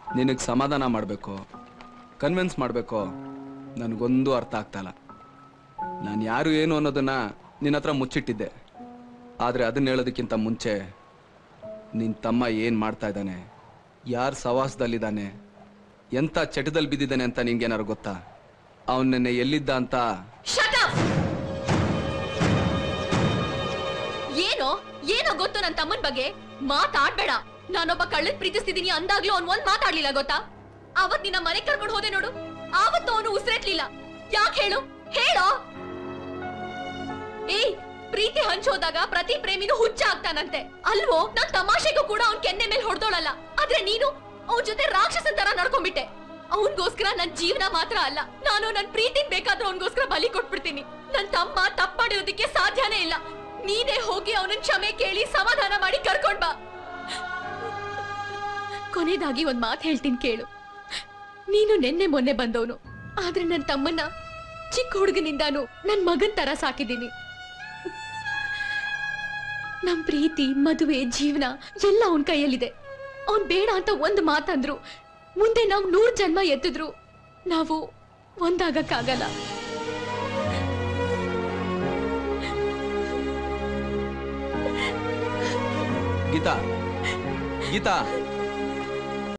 ನಿನಗೆ ಸಮಾಧಾನ ಮಾಡಬೇಕು ಕನ್ವಿನ್ಸ್ ಮಾಡಬೇಕು ನನಗೊಂದು ಅರ್ಥ ಆಗ್ತಾಯಿಲ್ಲ ನಾನು ಯಾರು ಏನು ಅನ್ನೋದನ್ನ ನಿನ್ನ ಹತ್ರ ಮುಚ್ಚಿಟ್ಟಿದ್ದೆ ಆದರೆ ಅದನ್ನ ಹೇಳೋದಕ್ಕಿಂತ ಮುಂಚೆ ನಿನ್ನ ತಮ್ಮ ಏನು ಮಾಡ್ತಾ ಇದ್ದಾನೆ ಯಾರು ಸವಾಸದಲ್ಲಿದ್ದಾನೆ ಎಂಥ ಚಟದಲ್ಲಿ ಬಿದ್ದಿದ್ದಾನೆ ಅಂತ ನಿನ್ಗೇನಾರು ಗೊತ್ತಾ ಅವನ್ ನೆನ್ನೆ ಎಲ್ಲಿದ್ದ ಅಂತ Shut up! ಏನೋ ಏನೋ ಗೊತ್ತು ನನ್ನ ತಮ್ಮನ್ ಬಗ್ಗೆ ಮಾತಾಡ್ಬೇಡ ನಾನೊಬ್ಬ ಕಳ್ಳನ್ ಪ್ರೀತಿಸ್ತಿದೀನಿ ಅಂದಾಗ್ಲೂ ಅವ್ನ್ ಒಂದ್ ಮಾತಾಡ್ಲಿಲ್ಲ ಗೊತ್ತಾ ಅವತ್ ನಿನ್ನ ಮನೆ ಕರ್ಕೊಂಡು ಹೋದೆ ನೋಡು ಆವತ್ತು ಅವನು ಉಸಿರೆಟ್ಲಿಲ್ಲ ಯಾಕೆ ಹೇಳು ಹೇಳೋ ಏಯ್ ಪ್ರೀತಿ ಹಂಚೋದಾಗ ಪ್ರತಿ ಪ್ರೇಮಿನೂ ಹುಚ್ಚ ಆಗ್ತಾನಂತೆ ಅಲ್ವೋ ನಾನ್ ತಮಾಷೆಗೂ ಕೂಡ ಅವ್ನ್ ಕೆನ್ನೆ ಮೇಲೆ ಹೊಡೆದೋಳಲ್ಲ ಆದ್ರೆ ನೀನು ಅವನ್ ಜೊತೆ ರಾಕ್ಷಸನ್ ತರ ನಡ್ಕೊಂಡ್ಬಿಟ್ಟೆ ಅವನ್ಗೋಸ್ಕರ ನನ್ ಜೀವನ ಮಾತ್ರ ಅಲ್ಲ ನಾನು ನನ್ ಪ್ರೀತಿಗ್ ಬೇಕಾದ್ರೂ ಅವನ್ಗೋಸ್ಕರ ಬಲಿ ಕೊಟ್ಬಿಡ್ತೀನಿ ನನ್ ತಮ್ಮ ತಪ್ಪ್ ಮಾಡಿರೋದಕ್ಕೆ ಸಾಧ್ಯನೇ ಇಲ್ಲ ನೀನೇ ಹೋಗಿ ಅವನನ್ ಕ್ಷಮೆ ಕೇಳಿ ಸಮಾಧಾನ ಮಾಡಿ ಕರ್ಕೊಂಡ್ ಬಾ ಕೊನೆದಾಗಿ ಒಂದ್ ಮಾತು ಹೇಳ್ತೀನಿ ಕೇಳು ನೀನು ನಿನ್ನೆ ಮೊನ್ನೆ ಬಂದವನು ಆದ್ರೆ ನನ್ ತಮ್ಮನ್ನ ಚಿಕ್ಕ ಹುಡುಗನಿಂದಾನು ನನ್ ಮಗನ್ ತರ ಸಾಕಿದ್ದೀನಿ ನಮ್ ಪ್ರೀತಿ ಮದುವೆ ಜೀವನ ಎಲ್ಲ ಅವನ್ ಕೈಯಲ್ಲಿದೆ ಅವನ್ ಬೇಡ ಅಂತ ಒಂದ್ ಮಾತಂದ್ರು ಮುಂದೆ ನಾವ್ ನೂರ್ ಜನ್ಮ ಎತ್ತಿದ್ರು ನಾವು ಒಂದಾಗಕ್ಕಾಗಲ್ಲ ಗೀತಾ ಗೀತಾ